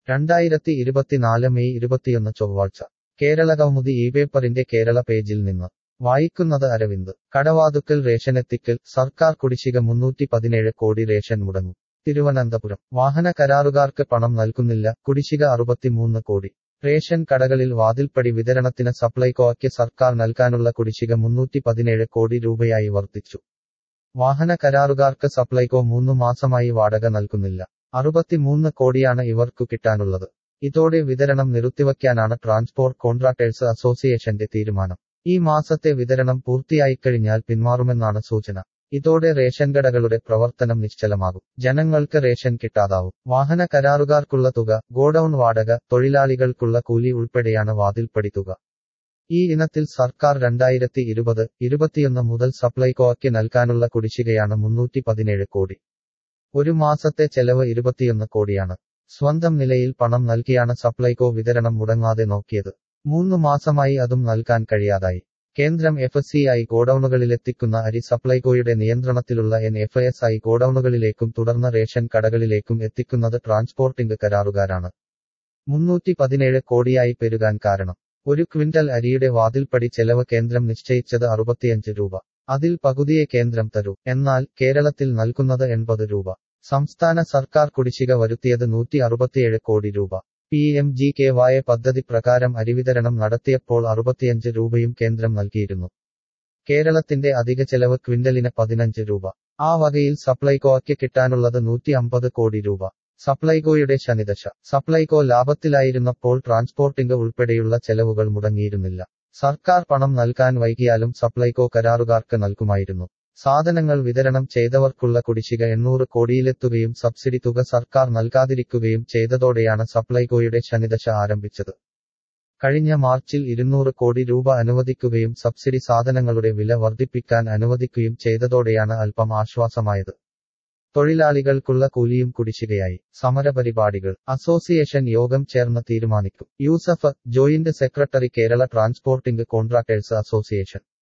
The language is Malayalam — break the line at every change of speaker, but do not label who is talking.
രണ്ടായിരത്തി ഇരുപത്തിനാല് മെയ് ഇരുപത്തിയൊന്ന് ചൊവ്വാഴ്ച കേരള കൗമുദി ഈ പേപ്പറിന്റെ കേരള പേജിൽ നിന്ന് വായിക്കുന്നത് അരവിന്ദ് കടവാതുക്കൽ റേഷനെത്തിക്കൽ സർക്കാർ കുടിശ്ശിക മുന്നൂറ്റി പതിനേഴ് കോടി റേഷൻ മുടങ്ങും തിരുവനന്തപുരം വാഹന കരാറുകാർക്ക് പണം നൽകുന്നില്ല കുടിശ്ശിക അറുപത്തിമൂന്ന് കോടി റേഷൻ കടകളിൽ വാതിൽപ്പടി വിതരണത്തിന് സപ്ലൈകോയ്ക്ക് സർക്കാർ നൽകാനുള്ള കുടിശ്ശിക മുന്നൂറ്റി പതിനേഴ് കോടി രൂപയായി വർദ്ധിച്ചു വാഹന കരാറുകാർക്ക് സപ്ലൈകോ മൂന്നു മാസമായി വാടക നൽകുന്നില്ല അറുപത്തിമൂന്ന് കോടിയാണ് ഇവർക്കു കിട്ടാനുള്ളത് ഇതോടെ വിതരണം നിർത്തിവയ്ക്കാനാണ് ട്രാൻസ്പോർട്ട് കോൺട്രാക്ടേഴ്സ് അസോസിയേഷന്റെ തീരുമാനം ഈ മാസത്തെ വിതരണം പൂർത്തിയായിക്കഴിഞ്ഞാൽ പിന്മാറുമെന്നാണ് സൂചന ഇതോടെ റേഷൻ കടകളുടെ പ്രവർത്തനം നിശ്ചലമാകും ജനങ്ങൾക്ക് റേഷൻ കിട്ടാതാവും വാഹന കരാറുകാർക്കുള്ള തുക ഗോഡൌൺ വാടക തൊഴിലാളികൾക്കുള്ള കൂലി ഉൾപ്പെടെയാണ് വാതിൽപ്പടി തുക ഈ ഇനത്തിൽ സർക്കാർ രണ്ടായിരത്തി ഇരുപത് ഇരുപത്തിയൊന്ന് മുതൽ സപ്ലൈകോയ്ക്ക് നൽകാനുള്ള കുടിശ്ശികയാണ് മുന്നൂറ്റി പതിനേഴ് കോടി ഒരു മാസത്തെ ചെലവ് ഇരുപത്തിയൊന്ന് കോടിയാണ് സ്വന്തം നിലയിൽ പണം നൽകിയാണ് സപ്ലൈകോ വിതരണം മുടങ്ങാതെ നോക്കിയത് മൂന്നു മാസമായി അതും നൽകാൻ കഴിയാതായി കേന്ദ്രം എഫ് എസ് സി ഐ ഗോഡൌണുകളിലെത്തിക്കുന്ന അരി സപ്ലൈകോയുടെ നിയന്ത്രണത്തിലുള്ള എൻ എഫ് എസ് ഐ ഗോഡൌണുകളിലേക്കും തുടർന്ന് റേഷൻ കടകളിലേക്കും എത്തിക്കുന്നത് ട്രാൻസ്പോർട്ടിംഗ് കരാറുകാരാണ് മുന്നൂറ്റി പതിനേഴ് കോടിയായി പെരുകാൻ കാരണം ഒരു ക്വിന്റൽ അരിയുടെ വാതിൽപ്പടി ചെലവ് കേന്ദ്രം നിശ്ചയിച്ചത് അറുപത്തിയഞ്ച് രൂപ അതിൽ പകുതിയെ കേന്ദ്രം തരൂ എന്നാൽ കേരളത്തിൽ നൽകുന്നത് എൺപത് രൂപ സംസ്ഥാന സർക്കാർ കുടിശ്ശിക വരുത്തിയത് നൂറ്റി അറുപത്തിയേഴ് കോടി രൂപ പി എം ജി കെ വായ പദ്ധതി പ്രകാരം അരിവിതരണം നടത്തിയപ്പോൾ അറുപത്തിയഞ്ച് രൂപയും കേന്ദ്രം നൽകിയിരുന്നു കേരളത്തിന്റെ അധിക ചെലവ് ക്വിന്റലിന് പതിനഞ്ച് രൂപ ആ വകയിൽ സപ്ലൈകോയ്ക്ക് കിട്ടാനുള്ളത് നൂറ്റി അമ്പത് കോടി രൂപ സപ്ലൈകോയുടെ ശനിദശ സപ്ലൈകോ ലാഭത്തിലായിരുന്നപ്പോൾ ട്രാൻസ്പോർട്ടിംഗ് ഉൾപ്പെടെയുള്ള ചെലവുകൾ മുടങ്ങിയിരുന്നില്ല സർക്കാർ പണം നൽകാൻ വൈകിയാലും സപ്ലൈകോ കരാറുകാർക്ക് നൽകുമായിരുന്നു സാധനങ്ങൾ വിതരണം ചെയ്തവർക്കുള്ള കുടിശ്ശിക എണ്ണൂറ് കോടിയിലെത്തുകയും സബ്സിഡി തുക സർക്കാർ നൽകാതിരിക്കുകയും ചെയ്തതോടെയാണ് സപ്ലൈകോയുടെ ശനിദശ ആരംഭിച്ചത് കഴിഞ്ഞ മാർച്ചിൽ ഇരുന്നൂറ് കോടി രൂപ അനുവദിക്കുകയും സബ്സിഡി സാധനങ്ങളുടെ വില വർദ്ധിപ്പിക്കാൻ അനുവദിക്കുകയും ചെയ്തതോടെയാണ് അല്പം ആശ്വാസമായത് തൊഴിലാളികൾക്കുള്ള കൂലിയും കുടിശ്ശികയായി സമരപരിപാടികൾ അസോസിയേഷൻ യോഗം ചേർന്ന് തീരുമാനിക്കും Yusuf joint secretary Kerala transporting contractors association